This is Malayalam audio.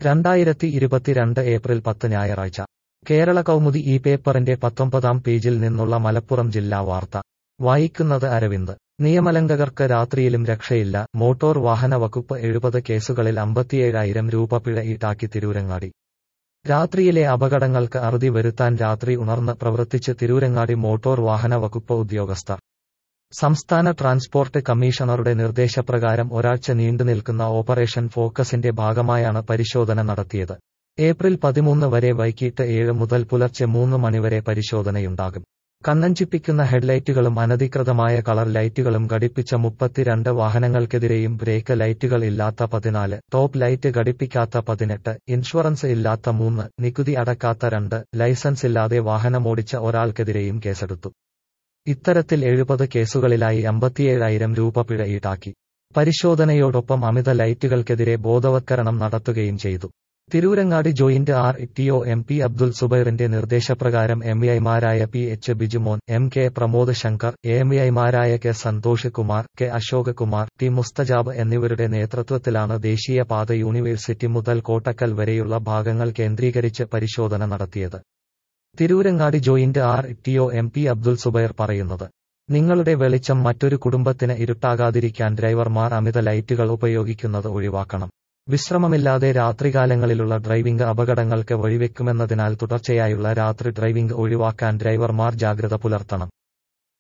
രണ്ടായിരത്തി ഇരുപത്തിരണ്ട് ഏപ്രിൽ പത്ത് ഞായറാഴ്ച കേരള കൗമുദി ഈ പേപ്പറിന്റെ പത്തൊമ്പതാം പേജിൽ നിന്നുള്ള മലപ്പുറം ജില്ലാ വാർത്ത വായിക്കുന്നത് അരവിന്ദ് നിയമലംഘകർക്ക് രാത്രിയിലും രക്ഷയില്ല മോട്ടോർ വാഹന വകുപ്പ് എഴുപത് കേസുകളിൽ അമ്പത്തിയേഴായിരം രൂപ പിഴ ഈടാക്കി തിരൂരങ്ങാടി രാത്രിയിലെ അപകടങ്ങൾക്ക് അറുതി വരുത്താൻ രാത്രി ഉണർന്ന് പ്രവർത്തിച്ച് തിരൂരങ്ങാടി മോട്ടോർ വാഹന വകുപ്പ് ഉദ്യോഗസ്ഥർ സംസ്ഥാന ട്രാൻസ്പോർട്ട് കമ്മീഷണറുടെ നിർദ്ദേശപ്രകാരം ഒരാഴ്ച നീണ്ടുനിൽക്കുന്ന ഓപ്പറേഷൻ ഫോക്കസിന്റെ ഭാഗമായാണ് പരിശോധന നടത്തിയത് ഏപ്രിൽ പതിമൂന്ന് വരെ വൈകിട്ട് ഏഴ് മുതൽ പുലർച്ചെ മൂന്ന് മണിവരെ പരിശോധനയുണ്ടാകും കണ്ണഞ്ചിപ്പിക്കുന്ന ഹെഡ്ലൈറ്റുകളും അനധികൃതമായ കളർ ലൈറ്റുകളും ഘടിപ്പിച്ച മുപ്പത്തിരണ്ട് വാഹനങ്ങൾക്കെതിരെയും ബ്രേക്ക് ലൈറ്റുകൾ ഇല്ലാത്ത പതിനാല് ടോപ്പ് ലൈറ്റ് ഘടിപ്പിക്കാത്ത പതിനെട്ട് ഇൻഷുറൻസ് ഇല്ലാത്ത മൂന്ന് നികുതി അടക്കാത്ത രണ്ട് ലൈസൻസ് ഇല്ലാതെ വാഹനമോടിച്ച ഒരാൾക്കെതിരെയും കേസെടുത്തു ഇത്തരത്തിൽ എഴുപത് കേസുകളിലായി അമ്പത്തിയേഴായിരം രൂപ പിഴ ഈടാക്കി പരിശോധനയോടൊപ്പം അമിത ലൈറ്റുകൾക്കെതിരെ ബോധവത്കരണം നടത്തുകയും ചെയ്തു Tirurangadi joint R T O M P Abdul സുബൈറിന്റെ നിർദ്ദേശപ്രകാരം എം ഐമാരായ P H Bijumon M K Pramod Shankar M ഐമാരായ K Santhosh Kumar K Ashok Kumar T Mustajab എന്നിവരുടെ നേതൃത്വത്തിലാണ് ദേശീയപാത യൂണിവേഴ്സിറ്റി മുതൽ കോട്ടക്കൽ വരെയുള്ള ഭാഗങ്ങൾ കേന്ദ്രീകരിച്ച് പരിശോധന നടത്തിയത് Tirurangadi joint R T O M P Abdul Zubair പറയുന്നത് നിങ്ങളുടെ വെളിച്ചം മറ്റൊരു കുടുംബത്തിന് ഇരുട്ടാകാതിരിക്കാൻ ഡ്രൈവർമാർ അമിത ലൈറ്റുകൾ ഉപയോഗിക്കുന്നത് ഒഴിവാക്കണം വിശ്രമമില്ലാതെ രാത്രികാലങ്ങളിലുള്ള ഡ്രൈവിംഗ് അപകടങ്ങൾക്ക് വഴിവെക്കുമെന്നതിനാൽ തുടർച്ചയായുള്ള രാത്രി ഡ്രൈവിംഗ് ഒഴിവാക്കാൻ ഡ്രൈവർമാർ ജാഗ്രത പുലർത്തണം